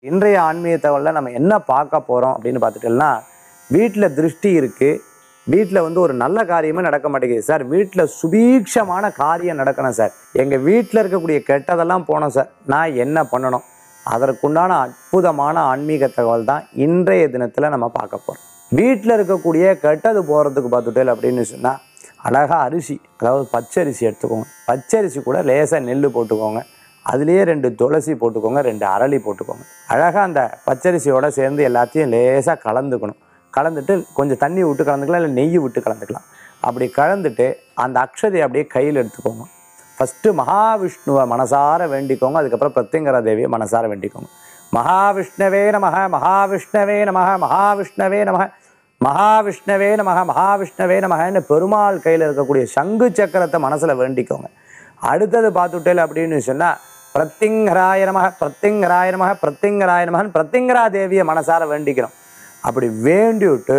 இன்றைய ஆன்மீக தகவலில் நம்ம என்ன பார்க்க போகிறோம் அப்படின்னு பார்த்துட்டோம்னா வீட்டில் திருஷ்டி இருக்குது வீட்டில் வந்து ஒரு நல்ல காரியமே நடக்க மாட்டேங்குது சார் வீட்டில் சுபீட்சமான காரியம் நடக்கணும் சார் எங்கள் வீட்டில் இருக்கக்கூடிய கெட்டதெல்லாம் போனோம் சார் நான் என்ன பண்ணணும் அதற்குண்டான அற்புதமான ஆன்மீக தகவல் தான் இன்றைய தினத்தில் நம்ம பார்க்க போகிறோம் வீட்டில் இருக்கக்கூடிய கெட்டது போகிறதுக்கு பார்த்துட்டேன் அப்படின்னு சொன்னால் அழகாக அரிசி அதாவது பச்சரிசி எடுத்துக்கோங்க பச்சரிசி கூட லேசாக நெல் போட்டுக்கோங்க அதுலேயே ரெண்டு துளசி போட்டுக்கோங்க ரெண்டு அரளி போட்டுக்கோங்க அழகாக அந்த பச்சரிசியோட சேர்ந்து எல்லாத்தையும் லேசாக கலந்துக்கணும் கலந்துட்டு கொஞ்சம் தண்ணி விட்டு கலந்துக்கலாம் இல்லை நெய் விட்டு கலந்துக்கலாம் அப்படி கலந்துட்டு அந்த அக்ஷதையை அப்படியே கையில் எடுத்துக்கோங்க ஃபஸ்ட்டு மகாவிஷ்ணுவை மனசார வேண்டிக்கோங்க அதுக்கப்புறம் பிரத்யங்கரா தேவியை மனசார வேண்டிக்கோங்க மகாவிஷ்ணவே நமக மகாவிஷ்ணவே நமக மகாவிஷ்ணவே நமக மகாவிஷ்ணவே நமக மகாவிஷ்ணவே நமகன்னு பெருமாள் கையில் இருக்கக்கூடிய சங்கு சக்கரத்தை மனசில் வேண்டிக்கோங்க அடுத்தது பார்த்துட்டேல் அப்படின்னு சொன்னால் பிரத்திங்கராய நமக பிரத்திங்கராய நமக பிரத்திங்கராய நமகன் பிரத்திங்கரா தேவியை மனசார வேண்டிக்கிறோம் அப்படி வேண்டிவிட்டு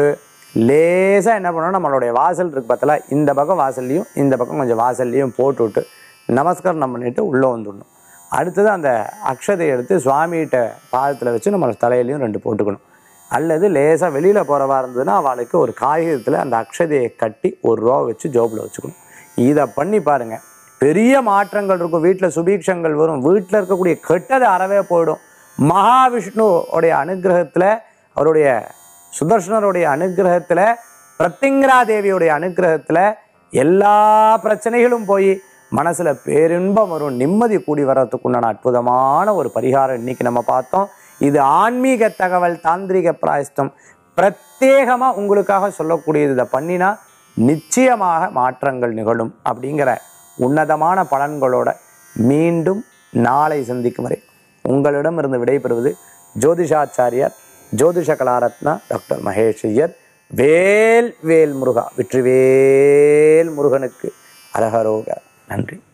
லேசாக என்ன பண்ணணும் நம்மளுடைய வாசல் இருக்கு பார்த்தல இந்த பக்கம் வாசல்லையும் இந்த பக்கம் கொஞ்சம் வாசல்லையும் போட்டுவிட்டு நமஸ்காரம் பண்ணிட்டு உள்ளே வந்துடணும் அடுத்தது அந்த அக்ஷதையை எடுத்து சுவாமிகிட்ட பாதத்தில் வச்சு நம்ம தலையிலையும் ரெண்டு போட்டுக்கணும் அல்லது லேசாக வெளியில் போகிறவா இருந்ததுன்னா அவளுக்கு ஒரு காகிதத்தில் அந்த அக்ஷதையை கட்டி ஒரு ரூபா வச்சு ஜோபில் வச்சுக்கணும் இதை பண்ணி பாருங்கள் பெரிய மாற்றங்கள் இருக்கும் வீட்டில் சுபீட்சங்கள் வரும் வீட்டில் இருக்கக்கூடிய கெட்டது அறவே போயிடும் மகாவிஷ்ணு உடைய அனுகிரகத்தில் அவருடைய சுதர்ஷனருடைய அனுகிரகத்தில் பிரத்திங்கரா தேவியுடைய அனுகிரகத்தில் எல்லா பிரச்சனைகளும் போய் மனசில் பேரின்பம் வரும் நிம்மதி கூடி வர்றதுக்குண்டான அற்புதமான ஒரு பரிகாரம் இன்னைக்கு நம்ம பார்த்தோம் இது ஆன்மீக தகவல் தாந்திரிக பிராயஸ்தம் பிரத்யேகமாக உங்களுக்காக சொல்லக்கூடியது இதை பண்ணினா நிச்சயமாக மாற்றங்கள் நிகழும் அப்படிங்கிற உன்னதமான பலன்களோட மீண்டும் நாளை சந்திக்கும் வரை உங்களிடமிருந்து விடைபெறுவது ஜோதிஷாச்சாரியார் ஜோதிஷ கலாரத்னா டாக்டர் மகேஷ் ஐயர் வேல் வேல் முருகா வெற்றிவேல் முருகனுக்கு அரகரோக நன்றி